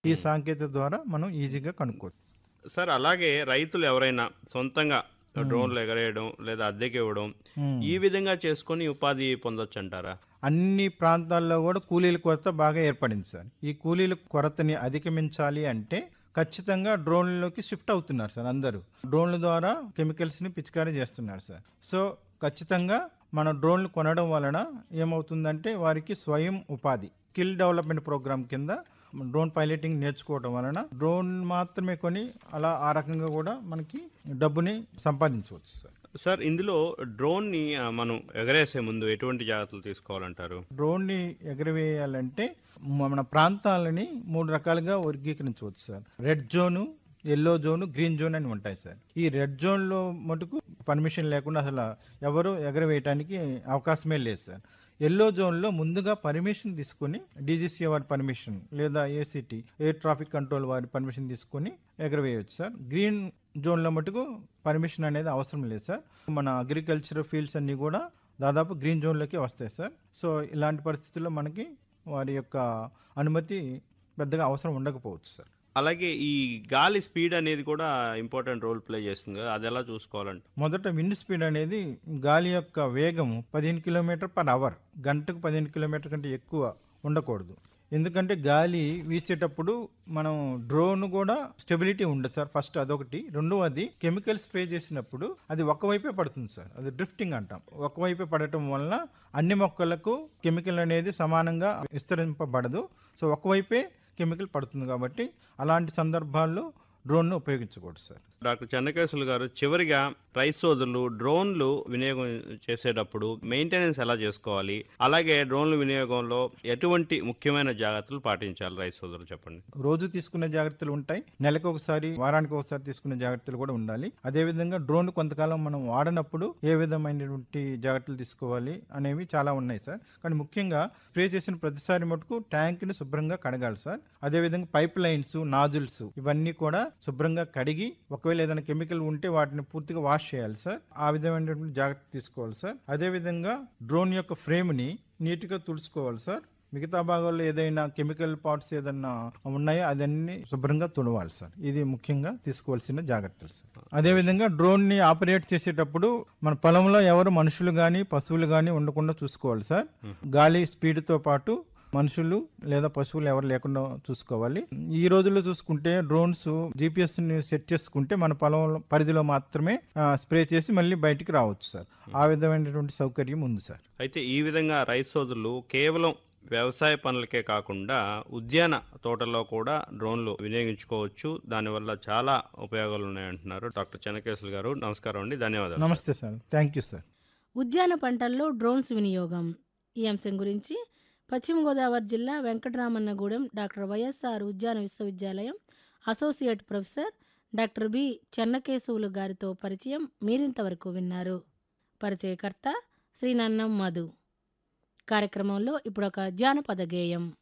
ఈ సాంకేతిక ద్వారా మనం ఈజీగా కనుక్కోవచ్చు సార్ అలాగే రైతులు ఎవరైనా సొంతంగా డ్రోన్లు ఎగరేయడం లేదా అద్దెకి ఇవ్వడం ఈ విధంగా చేసుకొని ఉపాధి పొందొచ్చు అంటారా అన్ని ప్రాంతాల్లో కూడా కూలీల కొరత బాగా ఏర్పడింది సార్ ఈ కూలీల కొరతని అధిగమించాలి అంటే ఖచ్చితంగా డ్రోన్లలోకి షిఫ్ట్ అవుతున్నారు సార్ అందరూ డ్రోన్ల ద్వారా కెమికల్స్ని పిచికారీ చేస్తున్నారు సార్ సో ఖచ్చితంగా మన డ్రోన్లు కొనడం వలన ఏమవుతుందంటే వారికి స్వయం ఉపాధి స్కిల్ డెవలప్మెంట్ ప్రోగ్రామ్ కింద డ్రోన్ పైలటింగ్ నేర్చుకోవడం వలన డ్రోన్ మాత్రమే కొని అలా ఆ రకంగా కూడా మనకి డబ్బుని సంపాదించవచ్చు సార్ సార్ ఇందులో డ్రోన్ని ఆ, మనం ఎగరేసే ముందు ఎటువంటి జాగ్రత్తలు తీసుకోవాలంటారు డ్రోన్ని ఎగరవేయాలంటే మన ప్రాంతాలని మూడు రకాలుగా వర్గీకరించవచ్చు sir red zone yellow zone green zone అని ఉంటాయి సార్ ఈ రెడ్ జోన్ లో మటుకు పర్మిషన్ లేకుండా అసలు ఎవరు ఎగరవేయటానికి అవకాశమే లేదు సార్ ఎల్లో జోన్ లో ముందుగా పర్మిషన్ తీసుకుని డీజీసీ వారి పర్మిషన్ లేదా ఏసీటీ ఎయిర్ ట్రాఫిక్ కంట్రోల్ వారి పర్మిషన్ తీసుకుని ఎగరవేయవచ్చు సార్ గ్రీన్ జోన్ లో మటుకు పర్మిషన్ అనేది అవసరం లేదు సార్ మన అగ్రికల్చర్ ఫీల్డ్స్ అన్ని కూడా దాదాపు గ్రీన్ జోన్లోకి వస్తాయి సార్ సో ఇలాంటి పరిస్థితుల్లో మనకి వారి యొక్క అనుమతి పెద్దగా అవసరం ఉండకపోవచ్చు సార్ అలాగే ఈ గాలి స్పీడ్ అనేది కూడా ఇంపార్టెంట్ రోల్ ప్లే చేస్తుంది కదా అది ఎలా చూసుకోవాలంటే మొదట విండ్ స్పీడ్ అనేది గాలి యొక్క వేగం పదిహేను కిలోమీటర్ పర్ అవర్ గంటకు పదిహేను కిలోమీటర్ కంటే ఎక్కువ ఉండకూడదు ఎందుకంటే గాలి వీచేటప్పుడు మనం డ్రోన్ కూడా స్టెబిలిటీ ఉండదు సార్ ఫస్ట్ అదొకటి రెండవది కెమికల్ స్ప్రే చేసినప్పుడు అది ఒకవైపే పడుతుంది సార్ అది డ్రిఫ్టింగ్ అంటాం ఒకవైపే పడటం వలన అన్ని మొక్కలకు కెమికల్ అనేది సమానంగా విస్తరింపబడదు సో ఒకవైపే కెమికల్ పడుతుంది కాబట్టి అలాంటి సందర్భాల్లో డ్రోన్ను ఉపయోగించకూడదు సార్ డాక్టర్ చెన్నకేశ్వర గారు చివరిగా రైస్ సోదరులు డ్రోన్లు వినియోగం చేసేటప్పుడు మెయింటెనెన్స్ ఎలా చేసుకోవాలి అలాగే డ్రోన్ల వినియోగంలో ఎటువంటి ముఖ్యమైన జాగ్రత్తలు పాటించాలి రైస్ సోదరులు చెప్పండి రోజు తీసుకునే జాగ్రత్తలు ఉంటాయి నెలకు ఒకసారి వారానికి ఒకసారి తీసుకునే జాగ్రత్తలు కూడా ఉండాలి అదే విధంగా డ్రోన్ కొంతకాలం మనం వాడనప్పుడు ఏ విధమైనటువంటి జాగ్రత్తలు తీసుకోవాలి అనేవి చాలా ఉన్నాయి సార్ కానీ ముఖ్యంగా స్ప్రే చేసిన ప్రతిసారి మటుకు ట్యాంక్ ని శుభ్రంగా కడగాలి సార్ అదే విధంగా పైప్ లైన్స్ నాజుల్స్ ఇవన్నీ కూడా శుభ్రంగా కడిగి ఒకవేళ ఏదైనా కెమికల్ ఉంటే వాటిని పూర్తిగా వాష్ చేయాలి సార్ ఆ విధమైనటువంటి జాగ్రత్త తీసుకోవాలి సార్ అదే విధంగా డ్రోన్ యొక్క ఫ్రేమ్ ని నీట్ గా తుడుచుకోవాలి సార్ మిగతా భాగాల్లో ఏదైనా కెమికల్ పార్ట్స్ ఏదైనా ఉన్నాయో అదన్నీ శుభ్రంగా తుడవాలి సార్ ఇది ముఖ్యంగా తీసుకోవాల్సిన జాగ్రత్తలు సార్ అదేవిధంగా డ్రోన్ ని ఆపరేట్ చేసేటప్పుడు మన పొలంలో ఎవరు మనుషులు గాని పశువులు గాని ఉండకుండా చూసుకోవాలి సార్ గాలి స్పీడ్ తో పాటు మనుషులు లేదా పశువులు ఎవరు లేకుండా చూసుకోవాలి ఈ రోజుల్లో చూసుకుంటే డ్రోన్స్ జీపీఎస్ ని సెట్ చేసుకుంటే మన పొలం పరిధిలో మాత్రమే స్ప్రే చేసి మళ్ళీ బయటికి రావచ్చు సార్ ఆ విధమైనటువంటి సౌకర్యం ఉంది సార్ అయితే ఈ విధంగా రైస్ సోదరులు కేవలం వ్యవసాయ పనులకే కాకుండా ఉద్యాన తోటల్లో కూడా డ్రోన్లు వినియోగించుకోవచ్చు దానివల్ల చాలా ఉపయోగాలు ఉన్నాయంటున్నారు డాక్టర్ చెన్నకేశ్వర గారు నమస్కారం అండి ధన్యవాదాలు నమస్తే సార్ థ్యాంక్ యూ సార్ ఉద్యాన పంటల్లో డ్రోన్స్ వినియోగం ఈ అంశం గురించి పశ్చిమ గోదావరి జిల్లా వెంకటరామన్నగూడెం డాక్టర్ వైఎస్ఆర్ ఉద్యాన విశ్వవిద్యాలయం associate professor doctor B Chennakesavulu గారితో పరిచయం మీరింతవరకు విన్నారు పరిచయకర్త శ్రీ నన్నం మధు కార్యక్రమంలో ఇప్పుడు ఒక జానపద గేయం